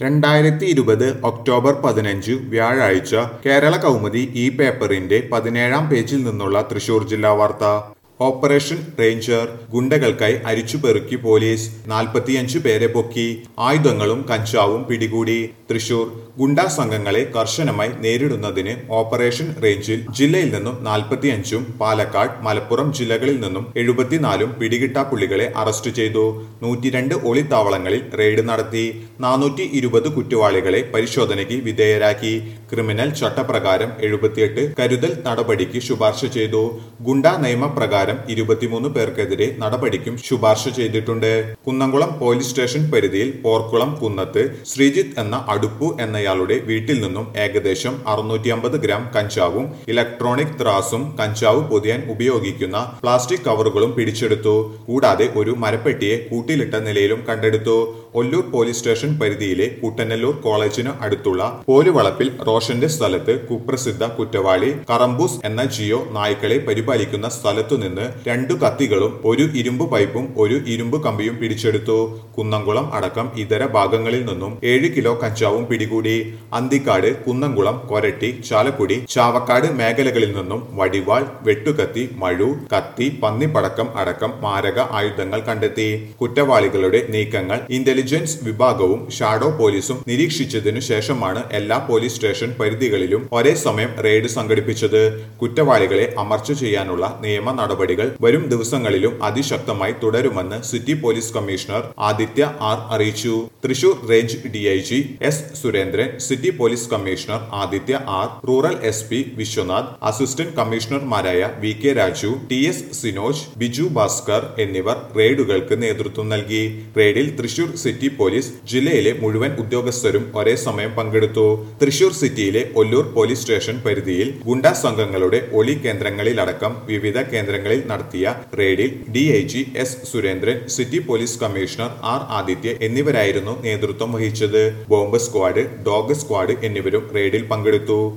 രണ്ടായിരത്തി ഇരുപത് ഒക്ടോബർ പതിനഞ്ച് വ്യാഴാഴ്ച കേരള കൗമുദി ഈ പേപ്പറിന്റെ പതിനേഴാം പേജിൽ നിന്നുള്ള തൃശൂർ ജില്ലാ വാർത്ത ഓപ്പറേഷൻ റേഞ്ചർ ഗുണ്ടകൾക്കായി അരിച്ചുപെറുക്കി പോലീസ് നാൽപ്പത്തിയഞ്ച് പേരെ പൊക്കി ആയുധങ്ങളും കഞ്ചാവും പിടികൂടി തൃശൂർ ഗുണ്ടാ സംഘങ്ങളെ കർശനമായി നേരിടുന്നതിന് ഓപ്പറേഷൻ റേഞ്ചിൽ ജില്ലയിൽ നിന്നും നാൽപ്പത്തിയഞ്ചും പാലക്കാട് മലപ്പുറം ജില്ലകളിൽ നിന്നും എഴുപത്തിനാലും പിടികിട്ടാപ്പുള്ളികളെ അറസ്റ്റ് ചെയ്തു നൂറ്റിരണ്ട് ഒളിത്താവളങ്ങളിൽ റെയ്ഡ് നടത്തി നാനൂറ്റി ഇരുപത് കുറ്റവാളികളെ പരിശോധനയ്ക്ക് വിധേയരാക്കി ക്രിമിനൽ ചട്ടപ്രകാരം എഴുപത്തിയെട്ട് കരുതൽ നടപടിക്ക് ശുപാർശ ചെയ്തു ഗുണ്ടാ നിയമപ്രകാരം ഇരുപത്തിമൂന്ന് പേർക്കെതിരെ നടപടിക്കും ശുപാർശ ചെയ്തിട്ടുണ്ട് കുന്നംകുളം പോലീസ് സ്റ്റേഷൻ പരിധിയിൽ പോർക്കുളം കുന്നത്ത് ശ്രീജിത്ത് എന്ന അടുപ്പു എന്നയാളുടെ വീട്ടിൽ നിന്നും ഏകദേശം അറുന്നൂറ്റി അമ്പത് ഗ്രാം കഞ്ചാവും ഇലക്ട്രോണിക് ത്രാസും കഞ്ചാവ് പൊതിയാൻ ഉപയോഗിക്കുന്ന പ്ലാസ്റ്റിക് കവറുകളും പിടിച്ചെടുത്തു കൂടാതെ ഒരു മരപ്പെട്ടിയെ കൂട്ടിലിട്ട നിലയിലും കണ്ടെടുത്തു ഒല്ലൂർ പോലീസ് സ്റ്റേഷൻ പരിധിയിലെ കൂട്ടനല്ലൂർ കോളേജിന് അടുത്തുള്ള പോലുവളപ്പിൽ റോഷന്റെ സ്ഥലത്ത് കുപ്രസിദ്ധ കുറ്റവാളി കറമ്പൂസ് എന്ന ജിയോ നായ്ക്കളെ പരിപാലിക്കുന്ന സ്ഥലത്തു നിന്ന് രണ്ടു കത്തികളും ഒരു ഇരുമ്പ് പൈപ്പും ഒരു ഇരുമ്പ് കമ്പിയും പിടിച്ചെടുത്തു കുന്നംകുളം അടക്കം ഇതര ഭാഗങ്ങളിൽ നിന്നും ഏഴ് കിലോ കഞ്ചാവും പിടികൂടി അന്തിക്കാട് കുന്നംകുളം കൊരട്ടി ചാലക്കുടി ചാവക്കാട് മേഖലകളിൽ നിന്നും വടിവാൾ വെട്ടുകത്തി മഴു കത്തി പന്നിപ്പടക്കം അടക്കം മാരക ആയുധങ്ങൾ കണ്ടെത്തി കുറ്റവാളികളുടെ നീക്കങ്ങൾ ഇന്റലിജൻസ് വിഭാഗവും ഷാഡോ പോലീസും നിരീക്ഷിച്ചതിനു ശേഷമാണ് എല്ലാ പോലീസ് സ്റ്റേഷൻ പരിധികളിലും ഒരേ സമയം റെയ്ഡ് സംഘടിപ്പിച്ചത് കുറ്റവാളികളെ അമർച്ച ചെയ്യാനുള്ള നിയമ നടപടികൾ വരും ദിവസങ്ങളിലും അതിശക്തമായി തുടരുമെന്ന് city police commissioner Aditya R അറിയിച്ചു Thrissur range DIG S Surendran city police commissioner Aditya R rural S P Viswanath assistant കമ്മീഷണർമാരായ V K Raju T S Sinoj Biju Bhaskar എന്നിവർ റെയ്ഡുകൾക്ക് നേതൃത്വം നൽകി റെയ്ഡിൽ തൃശൂർ സിറ്റി പോലീസ് ജില്ലയിലെ മുഴുവൻ ഉദ്യോഗസ്ഥരും ഒരേ സമയം പങ്കെടുത്തു തൃശൂർ സിറ്റിയിലെ ഒല്ലൂർ പോലീസ് സ്റ്റേഷൻ പരിധിയിൽ ഗുണ്ടാ സംഘങ്ങളുടെ ഒളി കേന്ദ്രങ്ങളിലടക്കം വിവിധ കേന്ദ്രങ്ങളിൽ നടത്തിയ റെയ്ഡിൽ DIG S Surendran city police commissioner R Aditya എന്നിവരായിരുന്നു നേതൃത്വം വഹിച്ചത് ബോംബ് സ്ക്വാഡ് ഡോഗ് സ്ക്വാഡ് എന്നിവരും റെയ്ഡിൽ പങ്കെടുത്തു